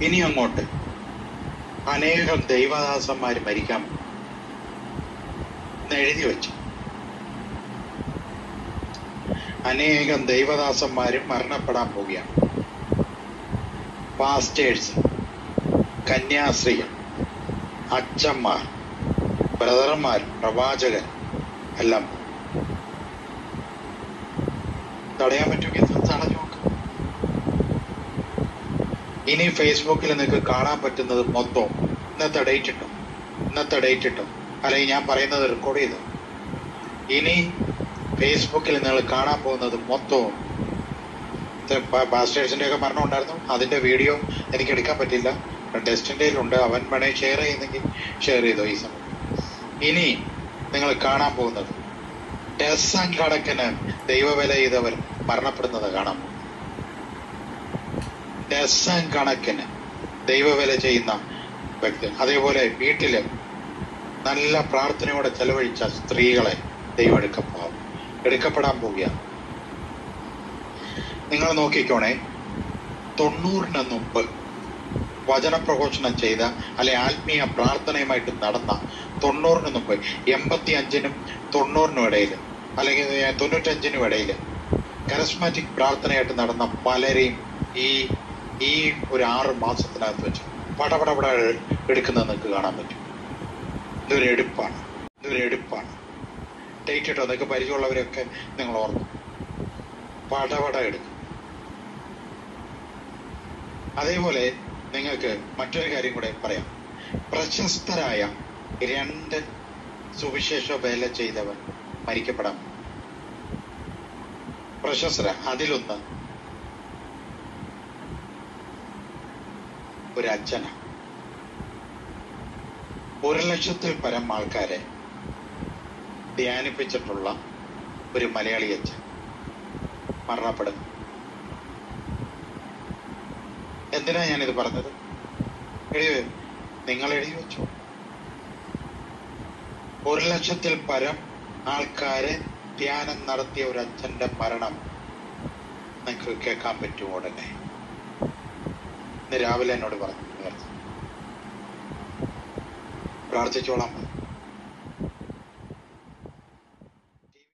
ഇനി അങ്ങോട്ട് അനേകം ദൈവദാസന്മാർ മരിക്കാൻ എന്ന് എഴുതി വെച്ചു അനേകം ദൈവദാസന്മാരും മരണപ്പെടാൻ പോവുകയാണ് പാസ്റ്റേഴ്സ് കന്യാസ്ത്രീകൾ അച്ഛന്മാർ ബ്രദർമാർ പ്രവാചകർ എല്ലാം തടയാൻ പറ്റുമെങ്കിൽ തടഞ്ഞു നോക്കാം ഇനി ഫേസ്ബുക്കിൽ നിങ്ങൾക്ക് കാണാൻ പറ്റുന്നത് മൊത്തം ഇന്നത്തെ ഡേറ്റ് ഇട്ടു ഇന്നത്തെ ഡേറ്റ് ഇട്ടു അല്ലെങ്കിൽ ഞാൻ പറയുന്നത് റെക്കോർഡ് ചെയ്തു ഇനി ഫേസ്ബുക്കിൽ നിങ്ങൾ കാണാൻ പോകുന്നത് മൊത്തവും പാസ്റ്റേഴ്സിന്റെ ഒക്കെ മരണം ഉണ്ടായിരുന്നു അതിന്റെ വീഡിയോ എനിക്ക് എടുക്കാൻ പറ്റില്ല ഡെസ്റ്റിൻ്റെ ഉണ്ട് അവൻ വേണേ ഷെയർ ചെയ്യുന്നെങ്കിൽ ഷെയർ ചെയ്തോ ഈ സമയം ഇനി നിങ്ങൾ കാണാൻ പോകുന്നത് ഡസൻ കണക്കിന് ദൈവവില ചെയ്തവർ മരണപ്പെടുന്നത് കാണാം ഡസൻ കണക്കിന് ദൈവവില ചെയ്യുന്ന വ്യക്തി അതേപോലെ വീട്ടില് നല്ല പ്രാർത്ഥനയോടെ ചെലവഴിച്ച സ്ത്രീകളെ ദൈവം എടുക്കപ്പോ എടുക്കപ്പെടാൻ പോവുകയാണ് നിങ്ങൾ നോക്കിക്കോണേ തൊണ്ണൂറിന് മുമ്പ് വചനപ്രഘോഷണം ചെയ്ത അല്ലെ ആത്മീയ പ്രാർത്ഥനയുമായിട്ട് നടന്ന തൊണ്ണൂറിന് മുമ്പ് എൺപത്തി അഞ്ചിനും തൊണ്ണൂറിനും ഇടയിൽ അല്ലെങ്കിൽ തൊണ്ണൂറ്റഞ്ചിനും ഇടയിൽ കരസ്മാറ്റിക് പ്രാർത്ഥനയായിട്ട് നടന്ന പലരെയും ഈ ഈ ഒരു ആറ് മാസത്തിനകത്ത് വെച്ച് പടപടപട എടുക്കുന്നത് നിങ്ങൾക്ക് കാണാൻ പറ്റും ഇതൊരു എടുപ്പാണ് ഇതൊരു എടുപ്പാണ് ഡേറ്റ് ഇട്ടോ നിങ്ങൾക്ക് പരിചയമുള്ളവരൊക്കെ നിങ്ങൾ ഓർക്കും പടപട എടുക്കും അതേപോലെ നിങ്ങൾക്ക് മറ്റൊരു കാര്യം കൂടെ പറയാം പ്രശസ്തരായ രണ്ട് സുവിശേഷ വേല ചെയ്തവർ മരിക്കപ്പെടാം പ്രശസ്തര അതിലൊന്ന് ഒരു അച്ഛന ഒരു ലക്ഷത്തിൽ പരം ആൾക്കാരെ ധ്യാനിപ്പിച്ചിട്ടുള്ള ഒരു മലയാളി അച്ഛൻ മരണപ്പെടും എന്തിനാ ഞാനിത് പറഞ്ഞത് എഴുതി നിങ്ങൾ എഴുതി വെച്ചു ഒരു ലക്ഷത്തിൽ പരം ആൾക്കാരെ ധ്യാനം നടത്തിയ ഒരു അച്ഛന്റെ മരണം നിങ്ങൾക്ക് കേൾക്കാൻ പറ്റുമോ ഉടനെ ഇന്ന് രാവിലെ എന്നോട് പറഞ്ഞു പ്രാർത്ഥിച്ചോളാം